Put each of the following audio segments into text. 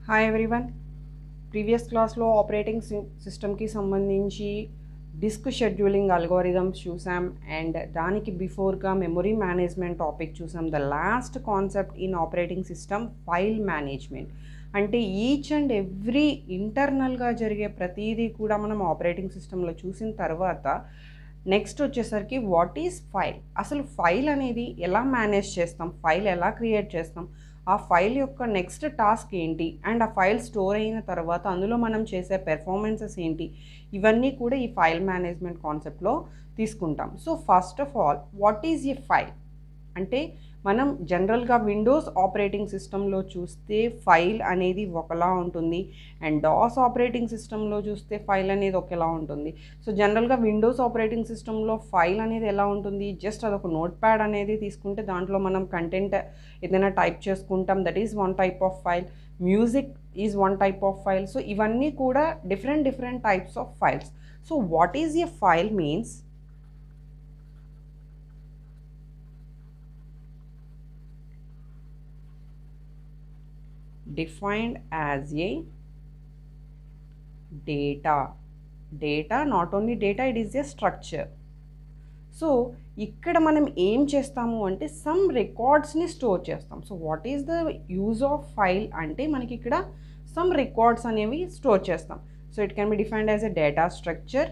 hi everyone previous క్లాస్లో operating సిస్టమ్కి సంబంధించి డిస్క్ షెడ్యూలింగ్ అల్గోరిథమ్స్ చూసాం అండ్ దానికి బిఫోర్గా మెమొరీ మేనేజ్మెంట్ టాపిక్ చూసాం the last concept in operating system file management అంటే ఈచ్ అండ్ ఎవ్రీ ఇంటర్నల్గా జరిగే ప్రతిదీ కూడా మనం ఆపరేటింగ్ సిస్టంలో చూసిన తర్వాత నెక్స్ట్ వచ్చేసరికి వాట్ ఈజ్ ఫైల్ అసలు ఫైల్ అనేది ఎలా మేనేజ్ చేస్తాం ఫైల్ ఎలా క్రియేట్ చేస్తాం ఆ ఫైల్ యొక్క నెక్స్ట్ టాస్క్ ఏంటి అండ్ ఆ ఫైల్ స్టోర్ అయిన తర్వాత అందులో మనం చేసే పెర్ఫార్మెన్సెస్ ఏంటి ఇవన్నీ కూడా ఈ ఫైల్ మేనేజ్మెంట్ కాన్సెప్ట్లో తీసుకుంటాం so first of all what is a file అంటే మనం జనరల్గా విండోస్ ఆపరేటింగ్ సిస్టంలో చూస్తే ఫైల్ అనేది ఒకలా ఉంటుంది అండ్ డాస్ ఆపరేటింగ్ సిస్టంలో చూస్తే ఫైల్ అనేది ఒకేలా ఉంటుంది సో జనరల్గా విండోస్ ఆపరేటింగ్ సిస్టంలో ఫైల్ అనేది ఎలా ఉంటుంది జస్ట్ అదొక నోట్ ప్యాడ్ అనేది తీసుకుంటే దాంట్లో మనం కంటెంట్ ఏదైనా టైప్ చేసుకుంటాం that is one type of file music is one type of file so ఇవన్నీ కూడా different different types of files so what is a file means defined as a data data not only data it is a structure so ఇక్కడ మనం ఏం చేస్తాము అంటే some రికార్డ్స్ని store చేస్తాం so what is the use of file అంటే మనకి ఇక్కడ సమ్ రికార్డ్స్ అనేవి స్టోర్ చేస్తాం so it can be defined as a data structure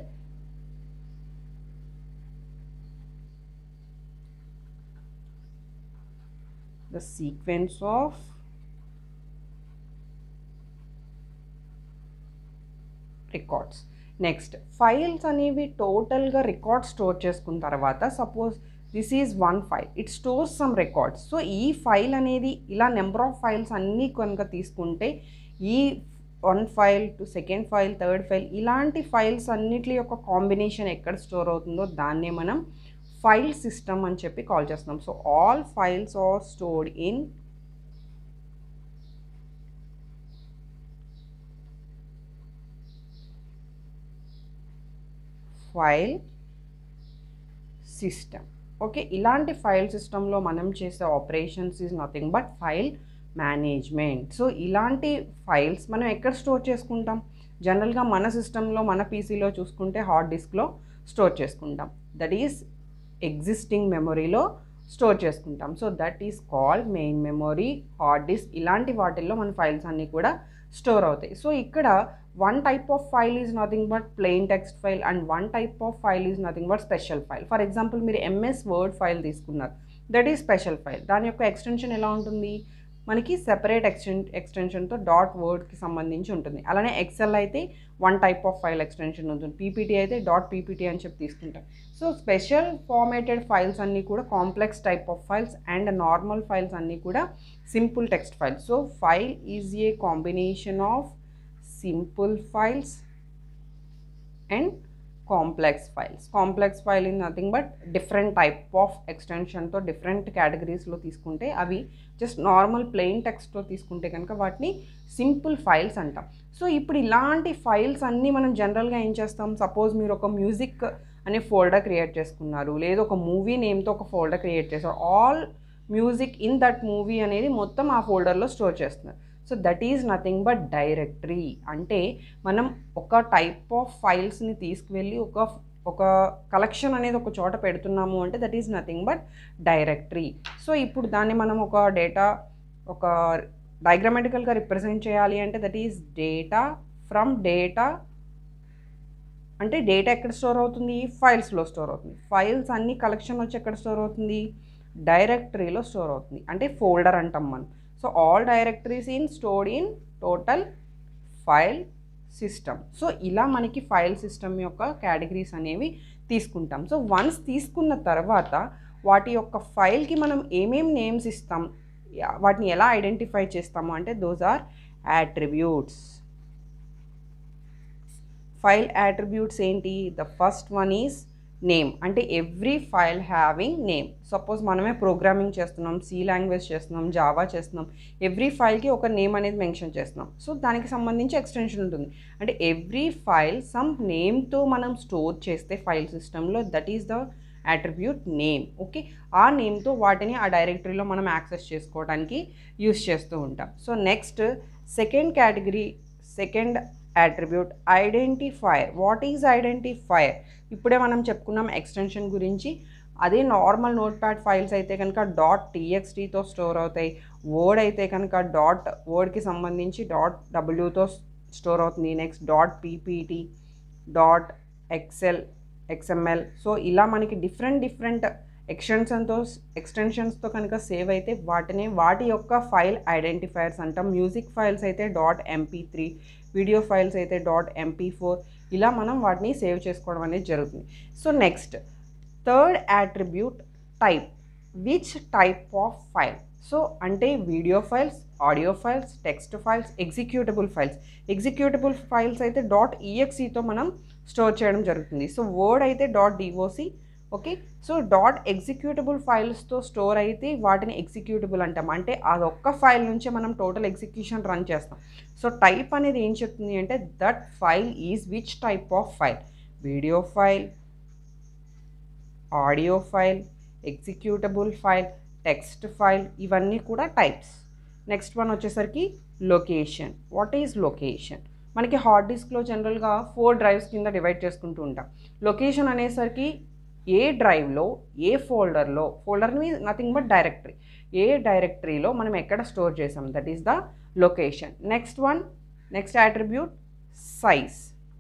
the sequence of records next files అనేవి టోటల్గా రికార్డ్ స్టోర్ చేసుకున్న తర్వాత suppose this is one file it stores some records so ఈ ఫైల్ అనేది ఇలా number of files అన్నీ కనుక తీసుకుంటే ఈ one file to second file third file ఇలాంటి ఫైల్స్ అన్నిటి యొక్క కాంబినేషన్ ఎక్కడ స్టోర్ అవుతుందో దాన్నే మనం ఫైల్ సిస్టమ్ అని చెప్పి కాల్ చేస్తున్నాం so all files are stored in file system okay ఇలాంటి ఫైల్ సిస్టంలో మనం చేసే operations is nothing but file management so ఇలాంటి ఫైల్స్ మనం ఎక్కడ స్టోర్ చేసుకుంటాం జనరల్గా మన సిస్టంలో మన పీసీలో చూసుకుంటే హార్డ్ డిస్క్లో స్టోర్ చేసుకుంటాం దట్ ఈస్ ఎగ్జిస్టింగ్ మెమొరీలో స్టోర్ చేసుకుంటాం so that is called main memory hard disk ఇలాంటి వాటిల్లో మన ఫైల్స్ అన్నీ కూడా స్టోర్ అవుతాయి సో ఇక్కడ one type of file is nothing but plain text file and one type of file is nothing but special file for example మీరు MS word file తీసుకున్నారు that is special file దాని యొక్క extension ఎలా ఉంటుంది మనకి separate ఎక్స్టెన్ ఎక్స్టెన్షన్తో dot వర్డ్కి సంబంధించి ఉంటుంది అలానే ఎక్సెల్ అయితే one type of file extension ఉంటుంది పీపీటీ అయితే డాట్ పీపీటీ అని చెప్పి తీసుకుంటాం సో స్పెషల్ ఫార్మేటెడ్ ఫైల్స్ అన్నీ కూడా complex type of files and normal files అన్నీ కూడా simple text files so file is a combination of simple files and complex files complex file in nothing but different type of ఎక్స్టెన్షన్తో different కేటగిరీస్లో తీసుకుంటే అవి just normal plain టెక్స్ట్తో తీసుకుంటే కనుక వాటిని simple files అంటాం సో ఇప్పుడు ఇలాంటి ఫైల్స్ అన్నీ మనం జనరల్గా ఏం చేస్తాం సపోజ్ మీరు ఒక మ్యూజిక్ అనే ఫోల్డర్ క్రియేట్ చేసుకున్నారు లేదా ఒక మూవీ నేమ్తో ఒక ఫోల్డర్ క్రియేట్ చేస్తారు all music in that movie అనేది మొత్తం ఆ ఫోల్డర్లో స్టోర్ చేస్తున్నారు so that is nothing but directory అంటే మనం ఒక టైప్ ఆఫ్ ఫైల్స్ని తీసుకువెళ్ళి ఒక ఒక కలెక్షన్ అనేది ఒక చోట పెడుతున్నాము అంటే that is nothing but directory so ఇప్పుడు దాన్ని మనం ఒక డేటా ఒక డయాగ్రామెటికల్గా రిప్రజెంట్ చేయాలి అంటే that is data from data అంటే డేటా ఎక్కడ స్టోర్ అవుతుంది ఫైల్స్లో స్టోర్ అవుతుంది ఫైల్స్ అన్ని కలెక్షన్ వచ్చి ఎక్కడ స్టోర్ అవుతుంది డైరెక్టరీలో స్టోర్ అవుతుంది అంటే ఫోల్డర్ అంటాం మనం so all directories in stored in total file system so ఇలా మనకి ఫైల్ సిస్టమ్ యొక్క కేటగిరీస్ అనేవి తీసుకుంటాం సో వన్స్ తీసుకున్న తర్వాత వాటి యొక్క ఫైల్కి మనం ఏమేం నేమ్స్ ఇస్తాం వాటిని ఎలా ఐడెంటిఫై చేస్తాము అంటే those are attributes file attributes ఏంటి the first one is name అంటే every file having name suppose మనమే ప్రోగ్రామింగ్ చేస్తున్నాం సి లాంగ్వేజ్ చేస్తున్నాం జావా చేస్తున్నాం ఎవ్రీ ఫైల్కి ఒక నేమ్ అనేది మెన్షన్ చేస్తున్నాం సో దానికి సంబంధించి ఎక్స్టెన్షన్ ఉంటుంది అంటే ఎవ్రీ ఫైల్ సమ్ నేమ్తో మనం స్టోర్ చేస్తే ఫైల్ సిస్టంలో that is the attribute name okay ఆ నేమ్తో వాటిని ఆ డైరెక్టరీలో మనం యాక్సెస్ చేసుకోవడానికి యూస్ చేస్తూ ఉంటాం so next second category second attribute identifier what is identifier ఇప్పుడే మనం చెప్పుకున్నాం ఎక్స్టెన్షన్ గురించి అదే నార్మల్ నోట్ ప్యాడ్ ఫైల్స్ అయితే కనుక డాట్ టీఎక్స్టీతో స్టోర్ అవుతాయి వర్డ్ అయితే కనుక డాట్ వర్డ్కి సంబంధించి డాట్ డబ్ల్యూతో స్టోర్ అవుతుంది next dot PPT dot Excel XML so ఇలా మనకి డిఫరెంట్ డిఫరెంట్ ఎక్స్టెన్షన్తో ఎక్స్టెన్షన్స్తో కనుక సేవ్ అయితే వాటిని వాటి యొక్క ఫైల్ ఐడెంటిఫైర్స్ అంటాం మ్యూజిక్ ఫైల్స్ అయితే dot MP three video files అయితే డాట్ ఎంపీ ఫోర్ ఇలా మనం వాటిని సేవ్ చేసుకోవడం అనేది జరుగుతుంది so next third attribute type which type of file so అంటే video files audio files text files executable files executable files అయితే డాట్ ఈఎక్సీతో మనం స్టోర్ చేయడం జరుగుతుంది సో వర్డ్ అయితే dot DOC okay so dot executable ఫైల్స్తో స్టోర్ అయితే వాటిని ఎగ్జిక్యూటబుల్ అంటాం అంటే అదొక్క ఫైల్ నుంచే మనం టోటల్ ఎగ్జిక్యూషన్ రన్ చేస్తాం సో టైప్ అనేది ఏం చెప్తుంది అంటే that file is which type of file video file audio file executable file text file ఇవన్నీ కూడా టైప్స్ నెక్స్ట్ వన్ వచ్చేసరికి లొకేషన్ వాట్ ఈజ్ లొకేషన్ మనకి హార్డ్ డిస్క్లో జనరల్గా ఫోర్ డ్రైవ్స్ కింద డివైడ్ చేసుకుంటూ ఉంటాం లొకేషన్ అనేసరికి ఏ డ్రైవ్లో ఏ ఫోల్డర్లో folder means nothing but directory ఏ డైరెక్టరీలో మనం ఎక్కడ స్టోర్ చేసాం that is the location next one next attribute size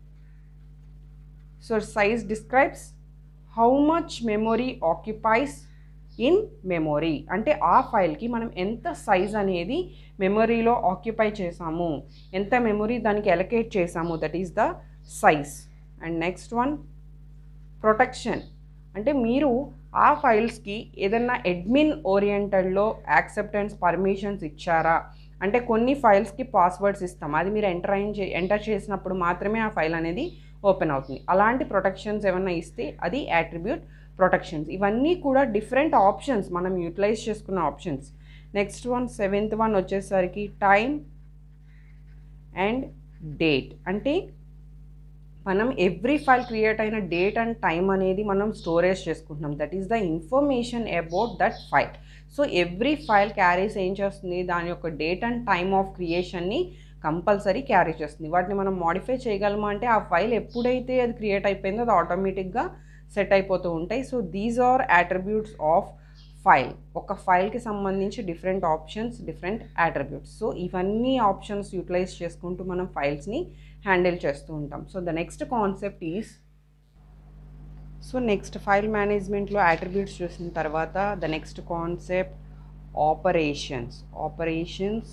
so size describes how much memory occupies in memory అంటే ఆ ఫైల్కి మనం ఎంత సైజ్ అనేది మెమొరీలో ఆక్యుపై చేసాము ఎంత మెమొరీ దానికి ఎలకేట్ చేసాము that is the size and next one protection అంటే మీరు ఆ ఫైల్స్కి ఏదన్నా అడ్మిన్ ఓరియంటెడ్లో యాక్సెప్టెన్స్ పర్మిషన్స్ ఇచ్చారా అంటే కొన్ని ఫైల్స్కి పాస్వర్డ్స్ ఇస్తాం అది మీరు ఎంటర్ అయిన ఎంటర్ చేసినప్పుడు మాత్రమే ఆ ఫైల్ అనేది ఓపెన్ అవుతుంది అలాంటి ప్రొటెక్షన్స్ ఏమైనా ఇస్తే అది యాట్రిబ్యూట్ ప్రొటెక్షన్స్ ఇవన్నీ కూడా డిఫరెంట్ ఆప్షన్స్ మనం యూటిలైజ్ చేసుకున్న options next one seventh one వచ్చేసరికి టైం అండ్ డేట్ అంటే మనం ఎవ్రీ ఫైల్ క్రియేట్ అయిన డేట్ అండ్ టైం అనేది మనం స్టోరేజ్ చేసుకుంటున్నాం that is the information about that file so every file carries ఏం చేస్తుంది దాని యొక్క డేట్ అండ్ టైమ్ ఆఫ్ క్రియేషన్ని కంపల్సరీ క్యారీ చేస్తుంది వాటిని మనం మాడిఫై చేయగలమా అంటే ఆ ఫైల్ ఎప్పుడైతే అది క్రియేట్ అయిపోయిందో అది ఆటోమేటిక్గా సెట్ అయిపోతూ ఉంటాయి so these are attributes of file ఒక ఫైల్కి సంబంధించి different options different attributes so ఇవన్నీ ఆప్షన్స్ యూటిలైజ్ చేసుకుంటూ మనం ఫైల్స్ని హ్యాండిల్ చేస్తూ ఉంటాం so the next concept is so next file మేనేజ్మెంట్లో అట్రిబ్యూట్స్ చూసిన తర్వాత the next concept operations operations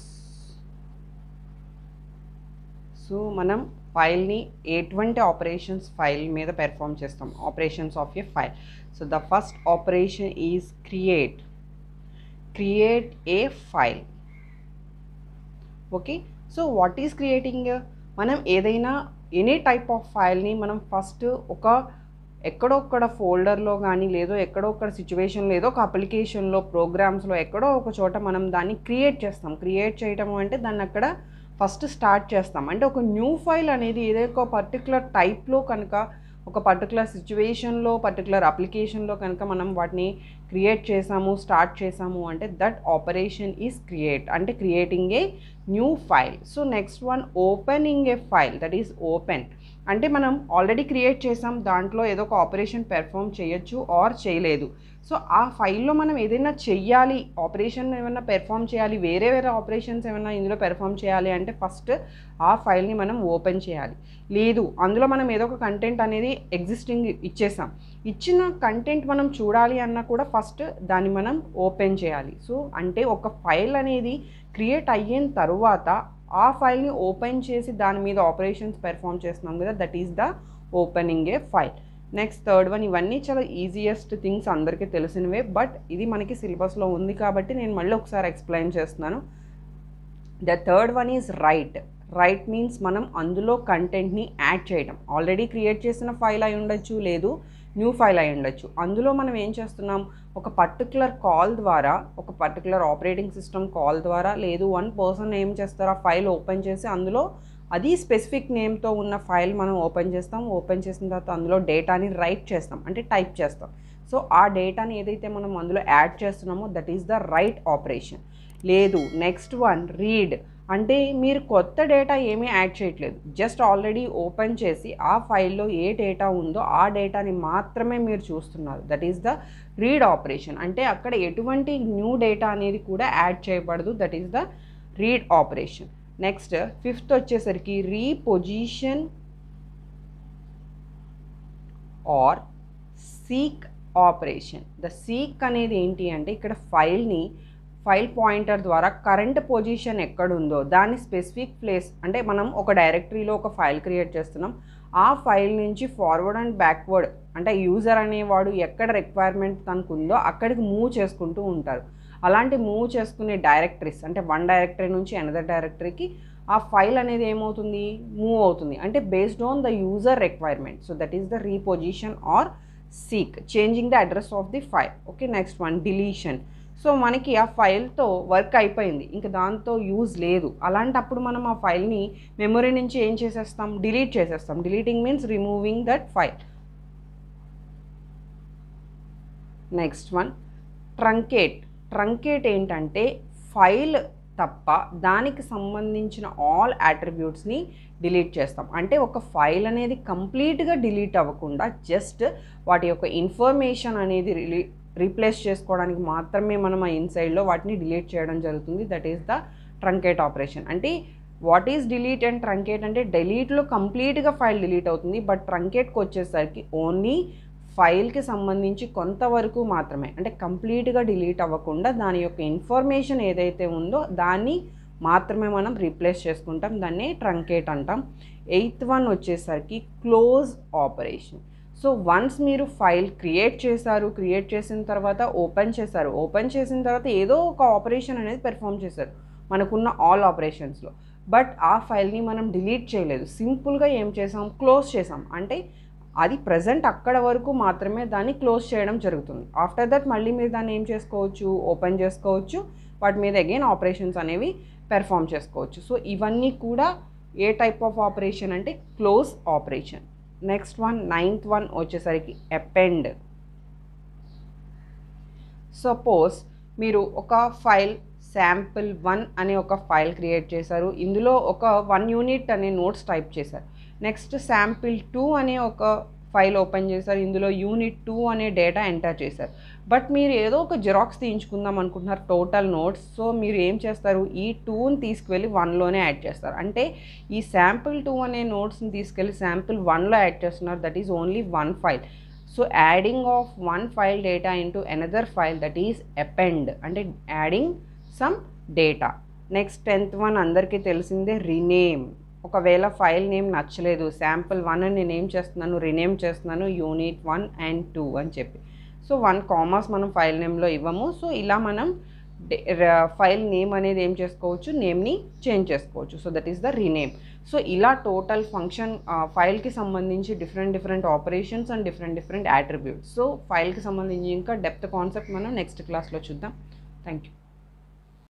so మనం ఫైల్ని ఎటువంటి ఆపరేషన్స్ ఫైల్ మీద పెర్ఫామ్ చేస్తాం operations of a file so the first operation is create create a file okay so what is creating మనం ఏదైనా ఎనీ టైప్ ఆఫ్ ఫైల్ని మనం ఫస్ట్ ఒక ఎక్కడో ఒక్కడ ఫోల్డర్లో కానీ లేదో ఎక్కడో ఒక్కడ సిచ్యువేషన్లో ఏదో ఒక అప్లికేషన్లో ప్రోగ్రామ్స్లో ఎక్కడో ఒక చోట మనం దాన్ని క్రియేట్ చేస్తాం క్రియేట్ చేయటం అంటే దాన్ని అక్కడ ఫస్ట్ స్టార్ట్ చేస్తాం అంటే ఒక న్యూ ఫైల్ అనేది ఏదో ఒక పర్టికులర్ టైప్లో కనుక ఒక పర్టికులర్ సిచ్యువేషన్లో పర్టికులర్ అప్లికేషన్లో కనుక మనం వాటిని క్రియేట్ చేసాము స్టార్ట్ చేసాము అంటే దట్ ఆపరేషన్ ఈజ్ క్రియేట్ అంటే creating a new file so next one opening a file that is open అంటే మనం ఆల్రెడీ క్రియేట్ చేసాం దాంట్లో ఏదో ఒక ఆపరేషన్ పెర్ఫామ్ చేయొచ్చు ఆర్ చేయలేదు సో ఆ ఫైల్లో మనం ఏదైనా చెయ్యాలి ఆపరేషన్ ఏమైనా పెర్ఫామ్ చేయాలి వేరే వేరే ఆపరేషన్స్ ఏమైనా ఇందులో పెర్ఫామ్ చేయాలి అంటే ఫస్ట్ ఆ ఫైల్ని మనం ఓపెన్ చేయాలి లేదు అందులో మనం ఏదో ఒక కంటెంట్ అనేది ఎగ్జిస్టింగ్ ఇచ్చేసాం ఇచ్చిన కంటెంట్ మనం చూడాలి అన్నా కూడా ఫస్ట్ దాన్ని మనం ఓపెన్ చేయాలి సో అంటే ఒక ఫైల్ అనేది క్రియేట్ అయిన తర్వాత ఆ ఫైల్ని ఓపెన్ చేసి దాని మీద ఆపరేషన్స్ పెర్ఫామ్ చేస్తున్నాం కదా that is the opening a file next third one ఇవన్నీ చాలా ఈజియెస్ట్ థింగ్స్ అందరికీ తెలిసినవే బట్ ఇది మనకి సిలబస్లో ఉంది కాబట్టి నేను మళ్ళీ ఒకసారి ఎక్స్ప్లెయిన్ చేస్తున్నాను the third one is write write means మనం అందులో కంటెంట్ని యాడ్ చేయడం ఆల్రెడీ క్రియేట్ చేసిన ఫైల్ అయి ఉండొచ్చు లేదు న్యూ ఫైల్ అయి ఉండొచ్చు అందులో మనం ఏం చేస్తున్నాం ఒక పర్టికులర్ కాల్ ద్వారా ఒక పర్టికులర్ ఆపరేటింగ్ సిస్టమ్ కాల్ ద్వారా లేదు వన్ పర్సన్ ఏం చేస్తారు ఆ ఫైల్ ఓపెన్ చేసి అందులో అది స్పెసిఫిక్ నేమ్తో ఉన్న ఫైల్ మనం ఓపెన్ చేస్తాం ఓపెన్ చేసిన తర్వాత అందులో డేటాని రైట్ చేస్తాం అంటే టైప్ చేస్తాం సో ఆ డేటాని ఏదైతే మనం అందులో యాడ్ చేస్తున్నామో that is the write operation లేదు నెక్స్ట్ వన్ రీడ్ అంటే మీరు కొత్త డేటా ఏమీ యాడ్ చేయట్లేదు జస్ట్ ఆల్రెడీ ఓపెన్ చేసి ఆ ఫైల్లో ఏ డేటా ఉందో ఆ డేటాని మాత్రమే మీరు చూస్తున్నారు that is the read operation అంటే అక్కడ ఎటువంటి న్యూ డేటా అనేది కూడా యాడ్ చేయబడదు that is the read operation next fifth వచ్చేసరికి reposition or seek operation the seek అనేది ఏంటి అంటే ఇక్కడ ఫైల్ని ఫైల్ పాయింటర్ ద్వారా కరెంట్ పొజిషన్ ఎక్కడుందో దాని స్పెసిఫిక్ ప్లేస్ అంటే మనం ఒక డైరెక్టరీలో ఒక ఫైల్ క్రియేట్ చేస్తున్నాం ఆ ఫైల్ నుంచి ఫార్వర్డ్ అండ్ బ్యాక్వర్డ్ అంటే యూజర్ అనేవాడు ఎక్కడ రిక్వైర్మెంట్ తనకు ఉందో అక్కడికి మూవ్ చేసుకుంటూ ఉంటారు అలాంటి మూవ్ చేసుకునే డైరెక్టరీస్ అంటే వన్ డైరెక్టరీ నుంచి అనదర్ డైరెక్టరీకి ఆ ఫైల్ అనేది ఏమవుతుంది మూవ్ అవుతుంది అంటే based on the user requirement so that is the reposition or seek changing the address of the file okay next one deletion so మనకి ఆ ఫైల్తో వర్క్ అయిపోయింది ఇంకా దాంతో యూజ్ లేదు అలాంటప్పుడు మనం ఆ ఫైల్ని మెమొరీ నుంచి ఏం చేసేస్తాం డిలీట్ చేసేస్తాం deleting means removing that file next one truncate truncate ఏంటంటే ఫైల్ తప్ప దానికి సంబంధించిన ఆల్ అట్రిబ్యూట్స్ని డిలీట్ చేస్తాం అంటే ఒక ఫైల్ అనేది కంప్లీట్గా డిలీట్ అవ్వకుండా జస్ట్ వాటి యొక్క ఇన్ఫర్మేషన్ అనేది రిలీ రీప్లేస్ చేసుకోవడానికి మాత్రమే మనం ఆ ఇన్సైడ్లో వాటిని డిలీట్ చేయడం జరుగుతుంది that is the truncate operation అంటే what is delete and truncate అంటే డిలీట్లో కంప్లీట్గా ఫైల్ డిలీట్ అవుతుంది బట్ ట్రంకేట్కి వచ్చేసరికి ఓన్లీ ఫైల్కి సంబంధించి కొంతవరకు మాత్రమే అంటే కంప్లీట్గా డిలీట్ అవ్వకుండా దాని యొక్క ఇన్ఫర్మేషన్ ఏదైతే ఉందో దాన్ని మాత్రమే మనం రీప్లేస్ చేసుకుంటాం దాన్ని ట్రంకేట్ అంటాం ఎయిత్ వన్ వచ్చేసరికి క్లోజ్ ఆపరేషన్ సో వన్స్ మీరు ఫైల్ క్రియేట్ చేశారు క్రియేట్ చేసిన తర్వాత ఓపెన్ చేశారు ఓపెన్ చేసిన తర్వాత ఏదో ఒక ఆపరేషన్ అనేది పెర్ఫామ్ చేశారు మనకున్న ఆల్ ఆపరేషన్స్లో బట్ ఆ ఫైల్ని మనం డిలీట్ చేయలేదు సింపుల్గా ఏం చేసాం క్లోజ్ చేసాం అంటే అది ప్రజెంట్ అక్కడ వరకు మాత్రమే దాన్ని క్లోజ్ చేయడం జరుగుతుంది ఆఫ్టర్ దట్ మళ్ళీ మీరు దాన్ని ఏం చేసుకోవచ్చు ఓపెన్ చేసుకోవచ్చు వాటి మీద అగైన్ ఆపరేషన్స్ అనేవి పెర్ఫామ్ చేసుకోవచ్చు సో ఇవన్నీ కూడా ఏ టైప్ ఆఫ్ ఆపరేషన్ అంటే close operation next one ninth one వచ్చేసరికి అపెండ్ సపోజ్ మీరు ఒక ఫైల్ శాంపుల్ వన్ అనే ఒక ఫైల్ క్రియేట్ చేశారు ఇందులో ఒక వన్ యూనిట్ అనే నోట్స్ టైప్ చేశారు నెక్స్ట్ శాంపిల్ టూ అనే ఒక ఫైల్ ఓపెన్ చేశారు ఇందులో యూనిట్ టూ అనే డేటా ఎంటర్ చేశారు బట్ మీరు ఏదో ఒక జిరాక్స్ తీయించుకుందాం అనుకుంటున్నారు టోటల్ నోట్స్ సో మీరు ఏం చేస్తారు ఈ టూని తీసుకువెళ్ళి వన్లోనే యాడ్ చేస్తారు అంటే ఈ శాంపిల్ టూ అనే నోట్స్ని తీసుకెళ్ళి శాంపిల్ వన్లో యాడ్ చేస్తున్నారు that is only one file so adding of one file data into another file that is append అంటే adding some data next tenth one అందరికీ తెలిసిందే రినేమ్ ఒకవేళ ఫైల్ నేమ్ నచ్చలేదు శాంపుల్ వన్ అని నేను ఏం చేస్తున్నాను రినేమ్ చేస్తున్నాను యూనిట్ వన్ అండ్ టూ అని చెప్పి సో వన్ కామర్స్ మనం ఫైల్ నేమ్లో ఇవ్వము సో ఇలా మనం ఫైల్ నేమ్ అనేది ఏం చేసుకోవచ్చు నేమ్ని చేంజ్ చేసుకోవచ్చు so that is the rename so ఇలా టోటల్ ఫంక్షన్ ఫైల్కి సంబంధించి different different operations and different different attributes so ఫైల్కి సంబంధించి ఇంకా డెప్త్ కాన్సెప్ట్ మనం నెక్స్ట్ క్లాస్లో చూద్దాం థ్యాంక్ యూ